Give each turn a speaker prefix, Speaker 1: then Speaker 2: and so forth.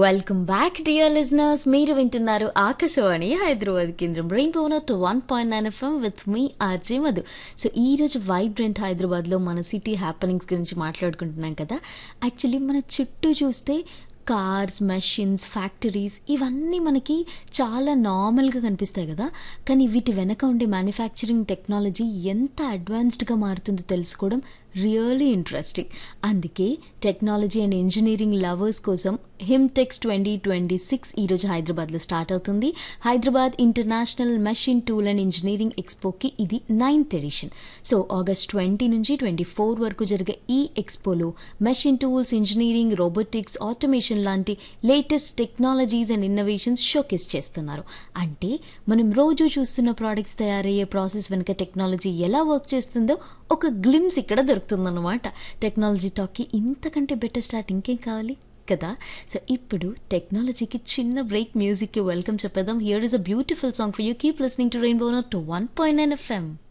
Speaker 1: welcome back dear listeners మీరు వింటున్నారు ఆకాశవాణి హైదరాబాద్ కేంద్రం rainbow two one point nine FM with me RJ Madhu so ఈ రోజు వైబ్రెంట్ హైదరాబాద్లో మన సిటీ హ్యాపెనింగ్స్ గురించి మాట్లాడుకుంటున్నాం కదా యాక్చువల్లీ మన చుట్టూ చూస్తే కార్స్ మెషిన్స్ ఫ్యాక్టరీస్ ఇవన్నీ మనకి చాలా నార్మల్గా కనిపిస్తాయి కదా కానీ వీటి వెనక ఉండే మ్యానుఫ్యాక్చరింగ్ టెక్నాలజీ ఎంత అడ్వాన్స్డ్గా మారుతుందో తెలుసుకోవడం రియలీ ఇంట్రెస్టింగ్ అందుకే టెక్నాలజీ అండ్ ఇంజనీరింగ్ లవర్స్ కోసం హిమ్టెక్స్ ట్వంటీ ట్వంటీ సిక్స్ ఈరోజు హైదరాబాద్లో స్టార్ట్ అవుతుంది Hyderabad international machine tool and engineering ఎక్స్పోకి ఇది ninth edition so August twenty నుంచి ట్వంటీ ఫోర్ వరకు జరిగే ఈ ఎక్స్పోలో machine tools engineering robotics automation లాంటి latest technologies and innovations showcase చేస్తున్నారు అంటే మనం రోజు చూస్తున్న ప్రోడక్ట్స్ తయారయ్యే ప్రాసెస్ వెనుక టెక్నాలజీ ఎలా వర్క్ చేస్తుందో ఒక గ్లిమ్స్ ఇక్కడ దొరుకుతుందన్నమాట టెక్నాలజీ టాక్కి ఇంతకంటే బెటర్ స్టార్ట్ ఇంకేం కావాలి కదా సో ఇప్పుడు టెక్నాలజీకి చిన్న బ్రేక్ మ్యూజిక్కి వెల్కమ్ చెప్పేద్దాం here is a beautiful song for you keep listening to rainbow not two one point nine FM